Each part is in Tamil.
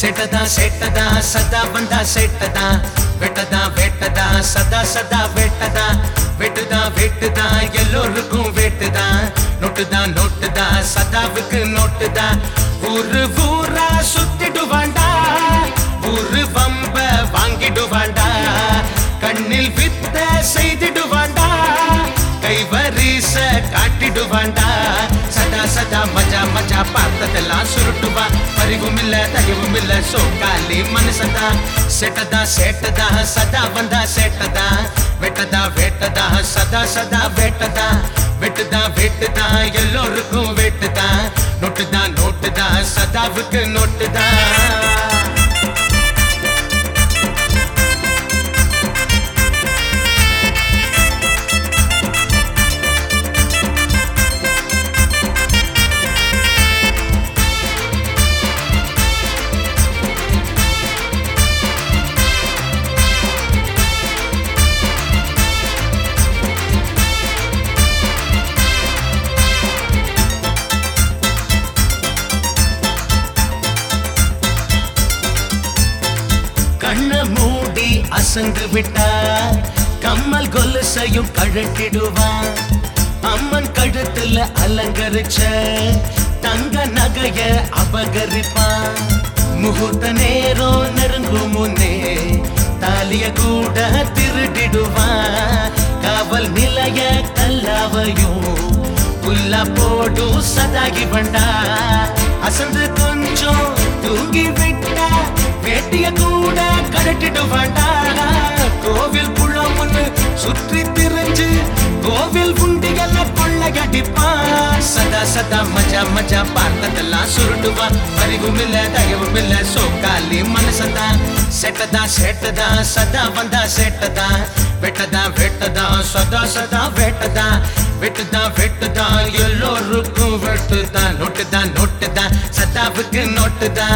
செட்டதா செட்டதா சதா வந்தா செட்டதா வெட்டதா வெட்டதா சதா சதா வெட்டதா வெட்டுதா வெட்டுதா எல்லோருக்கும் வெட்டுதா நோட்டுதா நோட்டுதா சதாவுக்கு நோட்டுதா ஊரு ஊரா சுத்திடுவாண்டா ஊரு வம்ப வாங்கிடுவாண்டா கண்ணில் வித்த செய்திடுவாண்டா கைவரிச காட்டிடுவாண்டா சதா சதா மஜா மஜா பார்த்ததெல்லாம் சுருட்டுவா பரிவும் இல்ல தயவும் இல்ல சோக்காலி மனசதா செட்டதா சேட்டதா சதா வந்தா சேட்டதா வெட்டதா வெட்டதா சதா சதா வெட்டதா வெட்டுதா வெட்டுதா எல்லோருக்கும் வெட்டுதா நோட்டுதா நோட்டுதா சதாவுக்கு நோட்டுதா கண்ண மூடி அசந்து விட்டா கம்மல் கொலுசையும் கழட்டிடுவான் அம்மன் கழுத்துல அலங்கரிச்ச தங்க நகைய அபகரிப்பான் முகூர்த்த நேரம் நெருங்கும் முன்னே தாலிய கூட திருடிடுவான் காவல் நிலைய கல்லாவையும் புல்லா போடும் சதாகி வண்டா அசந்து கொஞ்சம் தூங்கி விட்டா வேட்டிய கூட கழட்டிடுவாண்டா கோவில் குளம்னு சுற்றி திரிஞ்சு கோவில் உண்டியெல்லாம் கொள்ளையடிப்பான் சதா சதா மஜா மஜா பார்த்ததெல்லாம் சுருட்டுவா அறிவும் இல்ல தயவும் இல்ல சோக்காலி மனசதா செட்டதா செட்டதா சதா வந்தா செட்டதா வெட்டதா வெட்டதா சதா சதா வெட்டதா வெட்டுதா வெட்டுதா எல்லோருக்கும் வெட்டுதா நோட்டுதா நோட்டுதா சதாவுக்கு நோட்டுதா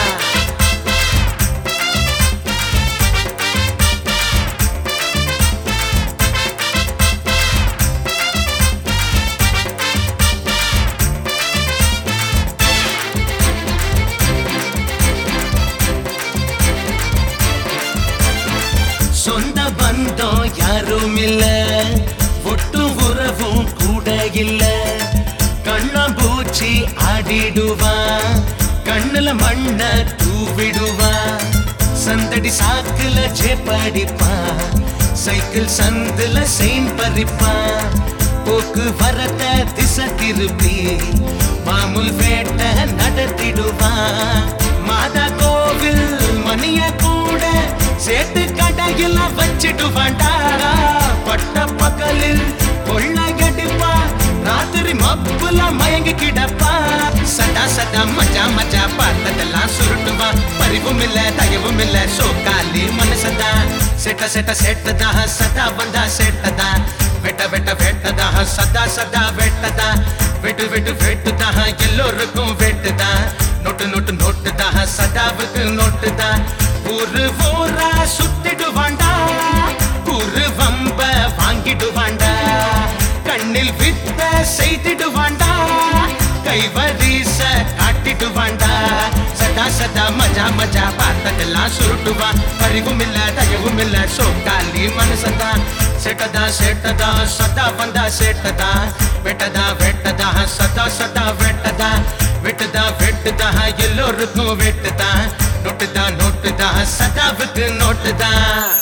சொந்த பந்தம் யாரும் இல்ல ஒட்டு உறவும் கூட இல்ல கண்ணாம்பூச்சி ஆடிடுவான் கண்ணுல மண்ண தூவிடுவான் சந்தடி சாக்குல ஜேப்படிப்பான் சைக்கிள் சந்துல செயின் பறிப்பான் போக்குவரத்த திசை திருப்பி மாமூல் வேட்ட நடத்திடுவான் மாதா கோவில் மணிய கூட சேட்டு கடையில வச்சிடுவாண்டா பட்ட பகலில் கொள்ளையடிப்பா ராத்திரி மப்புல மயங்கி கிடப்பா சதா சதா மஜா மஜா பார்த்ததெல்லாம் சுருட்டுவா பரிவும் இல்ல தயவும் இல்ல சோக்காலி மனசதா செட்ட செட்ட செட்டதா சதா வந்தா செட்டதா வெட்ட வெட்ட வெட்டதா சதா சதா வெட்டதா வெட்டு வெட்டு வெட்டுதா எல்லோருக்கும் வெட்டுதா நோட்டு நோட்டு நோட்டுதா சதாவுக்கு நோட்டுதா ஊரு ஊரா சுத்திடுவாண்டா ஊரு வம்ப வாங்கிடுவாண்டா கண்ணில் வித்த செய்திடுவாண்டா கைவரிச காட்டிடுவாண்டா சதா சதா மஜா மஜா பார்த்ததெல்லாம் சுருட்டுவா பரிவும் இல்ல தயவும் இல்ல சோக்காலி மனசதா செட்டதா செட்டதா சதா வந்தா செட்டதா வெட்டதா வெட்டதா சதா சதா வெட்டதா வெட்டுதா வெட்டுதா எல்லோருக்கும் வெட்டுதா நோட்டுதா நோட்டுதா சதாவுக்கு நோட்டுதா